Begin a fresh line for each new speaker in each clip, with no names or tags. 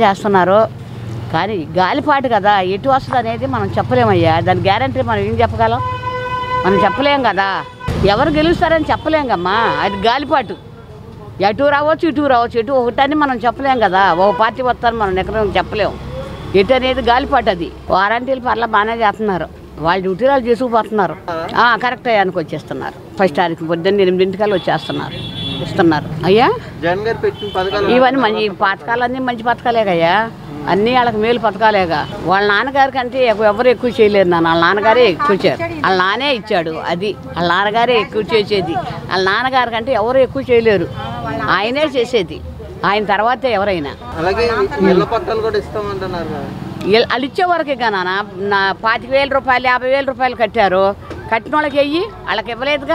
చేస్తున్నారు కానీ గాలిపాటు కదా ఎటు వస్తుంది అనేది మనం చెప్పలేమయ్యా దాని గ్యారంటీ మనం ఏం చెప్పగలం మనం చెప్పలేం కదా ఎవరు గెలుస్తారని చెప్పలేం కమ్మా అది గాలిపాటు ఎటు రావచ్చు ఇటు రావచ్చు ఎటు ఒకటని మనం చెప్పలేం కదా ఒక పార్టీ వస్తారని మనం ఎక్కడ చెప్పలేం ఎటు అనేది గాలిపాటు అది వారంటీలు పర్ల బాగానే చేస్తున్నారు వాళ్ళ డ్యూటీ వాళ్ళు చేసుకుపోతున్నారు ఆ, కరెక్ట్ అయ్యానికి వచ్చేస్తున్నారు ఫస్ట్ తారీఖు పొద్దున్న ఎనిమిదింటికల్లా వచ్చేస్తున్నారు ఇస్తున్నారు అయ్యా
జగన్ గారు పెట్టిన పథకాలు
ఇవన్నీ మంచి పథకాలన్నీ మంచి పథకాలేగయ్యా అన్నీ వాళ్ళకి మేలు పథకాలేగా వాళ్ళ నాన్నగారి కంటే ఎవ- ఎవరు ఎక్కువ చేయలేరు నాన్న వాళ్ళ నాన్నగారే ఎక్కువ ఇచ్చారు వాళ్ళ నానే ఇచ్చాడు అది వాళ్ళ నాన్నగారే ఎక్కువ చేసేది వాళ్ళ నాన్నగారి కంటే ఎవరు ఎక్కువ చేయలేరు ఆయనే చేసేది ఆయన తర్వాతే ఎవరైనా
అలాగే ఇళ్ల పట్టాలు కూడా ఇస్తామంటున్నారు కదా
ఇల్- వాళ్ళు ఇచ్చే వరకే కానా నా పాతిక వేల రూపాయలు యాభై వేల రూపాయలు కట్టారు కట్టిన వాళ్ళకి వెయ్యి వాళ్ళకి ఇవ్వలేదుగా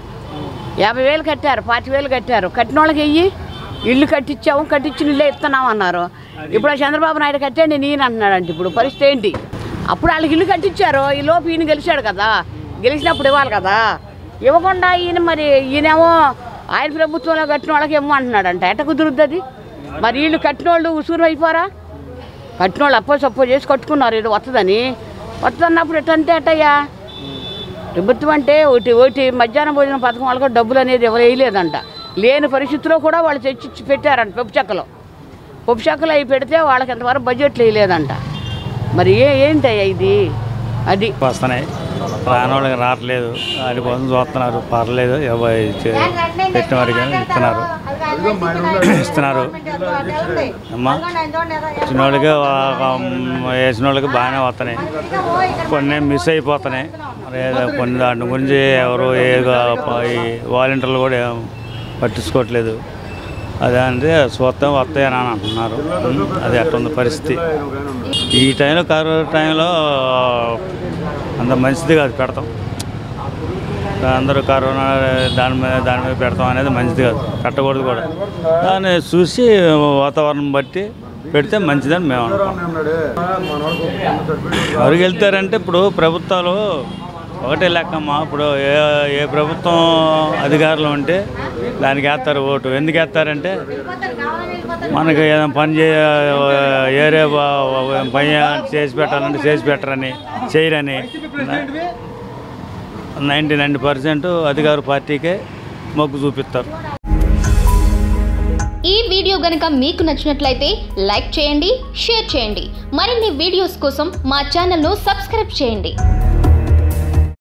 యాభై వేలు కట్టారు పాతిక వేలు కట్టారు కట్టిన వాళ్ళకి వెయ్యి ఇల్లు కట్టించాము కట్టించిన ఇల్లే ఇస్తున్నాం అన్నారు ఇప్పుడు ఆ చంద్రబాబు నాయుడు కట్టండి నేను అంటున్నాడంటే ఇప్పుడు పరిస్థితి ఏంటి అప్పుడు వాళ్ళకి ఇల్లు కట్టించారు ఈ లోపు ఈయన గెలిచాడు కదా గెలిచినప్పుడు ఇవ్వాలి కదా ఇవ్వకుండా ఈయన మరి ఈయనేమో ఆయన ప్రభుత్వంలో కట్టిన వాళ్ళకి ఏమో అంటున్నాడంట ఎట కుదురుద్ది అది మరి వీళ్ళు కట్టిన వాళ్ళు ఉసూరు అయిపోరా కట్టిన వాళ్ళు అప్పో సప్పో చేసి కట్టుకున్నారు ఇది వస్తుందని వస్తుందన్నప్పుడు ఎట్టంటే ఎట్టయ్యా ప్రభుత్వం అంటే ఒకటి ఒకటి మధ్యాహ్నం భోజన పథకం వాళ్ళకు డబ్బులు అనేది ఎవరు వేయలేదంట లేని పరిస్థితిలో కూడా వాళ్ళు తెచ్చి ఇచ్చి పెట్టారంట పప్పు చెక్కలో పప్పు చెక్కలు అవి పెడితే వాళ్ళకి ఎంతవరకు బడ్జెట్లు వేయలేదంట మరి ఏ ఏంటయ్యా ఇది అది
వస్తున్నాయి రానోళ్ళకి రావట్లేదు వాటి కోసం చూస్తున్నారు పర్లేదు ఎవరు చే- పెట్టిన వారికి ఇస్తున్నారు ఇస్తున్నారు అమ్మా వచ్చిన వాళ్ళకి వేసిన వాళ్ళకి బాగానే వస్తున్నాయి కొన్ని మిస్ అయిపోతున్నాయి మరి ఏదో కొన్ని దాని గురించి ఎవరు ఏ ఈ వాలంటీర్లు కూడా ఏం పట్టించుకోవట్లేదు అదే అంటే చూస్తాం వస్తాయని అని అంటున్నారు ఉం, అది అట్టుంది పరిస్థితి ఈ టైంలో కరోనా టైంలో అంత మంచిది కాదు పెడతాం అందరూ కరోనా దాని మీద దాని మీద పెడతాం అనేది మంచిది కాదు పెట్టకూడదు కూడా దాన్ని చూసి వాతావరణం బట్టి పెడితే మంచిదని మేము అనుకుంటాం ఎవరికి వెళ్తారంటే ఇప్పుడు ప్రభుత్వాలు ఒకటే లెక్కమ్మా ఇప్పుడు ఏ ఏ ప్రభుత్వం అధికారంలో ఉంటే దానికి వేస్తారు ఓటు ఎందుకు వేస్తారంటే మనకి ఏదైనా పని చే ఏరే బా- పని చేసి పెట్టాలంటే చేసి పెట్టరని చేయరని నైంటీ నైన్ పర్సెంట్ అధికార పార్టీకే మొగ్గు చూపిస్తారు
ఈ వీడియో గనుక మీకు నచ్చినట్లయితే లైక్ చేయండి షేర్ చేయండి మరిన్ని వీడియోస్ కోసం మా ఛానల్ను సబ్స్క్రైబ్ చేయండి